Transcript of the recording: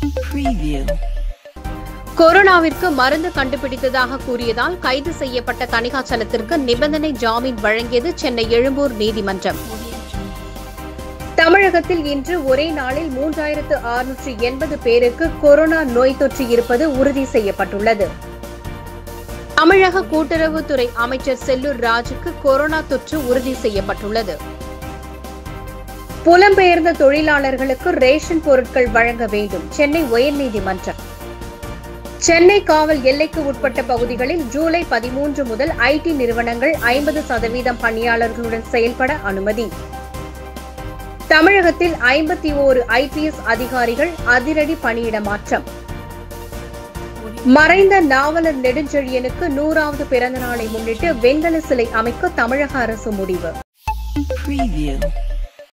Preview. கொரோனாவிற்கு மருந்து கண்டுபிடித்ததாக கூறியதால் கைது செய்யப்பட்ட தணிகாச்சலத்திற்கு நிபந்தனை ஜாமீன் வழங்கியது சென்னை எழும்பூர் நீதிமன்றம் தமிழகத்தில் இன்று ஒரே நாளில் மூன்றாயிரத்து அறுநூற்று எண்பது பேருக்கு கொரோனா நோய் தொற்று இருப்பது உறுதி செய்யப்பட்டுள்ளது தமிழக கூட்டுறவுத்துறை அமைச்சர் செல்லூர் ராஜுக்கு கொரோனா தொற்று உறுதி செய்யப்பட்டுள்ளது புலம்பெயர்ந்த தொழிலாளர்களுக்கு ரேஷன் பொருட்கள் வழங்க வேண்டும் சென்னை உயர்நீதிமன்றம் சென்னை காவல் எல்லைக்கு உட்பட்ட பகுதிகளில் ஜூலை பதிமூன்று முதல் ஐடி நிறுவனங்கள் ஐம்பது சதவீதம் பணியாளர்களுடன் செயல்பட அனுமதி தமிழகத்தில் ஐம்பத்தி ஓரு ஐபிஎஸ் அதிகாரிகள் அதிரடி பணியிட மாற்றம் மறைந்த நாவலர் நெடுஞ்செழியனுக்கு நூறாவது பிறந்த நாளை முன்னிட்டு வெண்கல சிலை அமைக்க தமிழக அரசு முடிவு Preview.